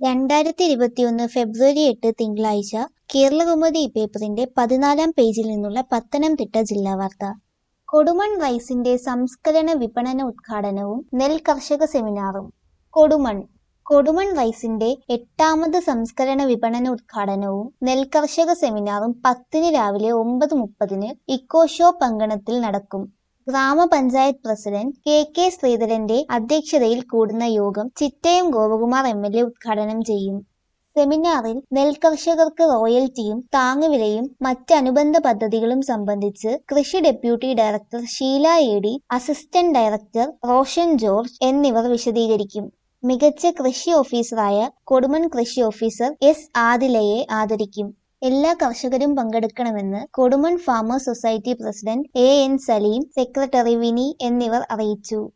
രണ്ടായിരത്തി ഇരുപത്തിയൊന്ന് ഫെബ്രുവരി എട്ട് തിങ്കളാഴ്ച കേരളകൗമുദി പേപ്പറിന്റെ പതിനാലാം പേജിൽ നിന്നുള്ള പത്തനംതിട്ട ജില്ലാ വാർത്ത കൊടുമൺ റൈസിന്റെ സംസ്കരണ വിപണന ഉദ്ഘാടനവും നെൽ കർഷക സെമിനാറും കൊടുമൺ കൊടുമൺ റൈസിന്റെ എട്ടാമത് സംസ്കരണ വിപണന ഉദ്ഘാടനവും നെൽകർഷക സെമിനാറും പത്തിന് രാവിലെ ഒമ്പത് മുപ്പതിന് ഇക്കോ ഷോപ്പ് അങ്കണത്തിൽ നടക്കും ഗ്രാമപഞ്ചായത്ത് പ്രസിഡന്റ് കെ കെ ശ്രീധരന്റെ അധ്യക്ഷതയിൽ കൂടുന്ന യോഗം Chittayam Gopakumar M L A ഉദ്ഘാടനം ചെയ്യും സെമിനാറിൽ നെൽകർഷകർക്ക് റോയൽറ്റിയും താങ്ങുവിലയും മറ്റ് അനുബന്ധ പദ്ധതികളും സംബന്ധിച്ച് കൃഷി deputy director Sheela A D assistant director Roshan George എന്നിവർ വിശദീകരിക്കും മികച്ച കൃഷി ഓഫീസറായ കൊടുമൺ കൃഷി ഓഫീസർ എസ് ആദിലയെ ആദരിക്കും എല്ലാ കർഷകരും പങ്കെടുക്കണമെന്ന് Kodumon farmers society president A N Saleem secretary Vini എന്നിവർ അറിയിച്ചു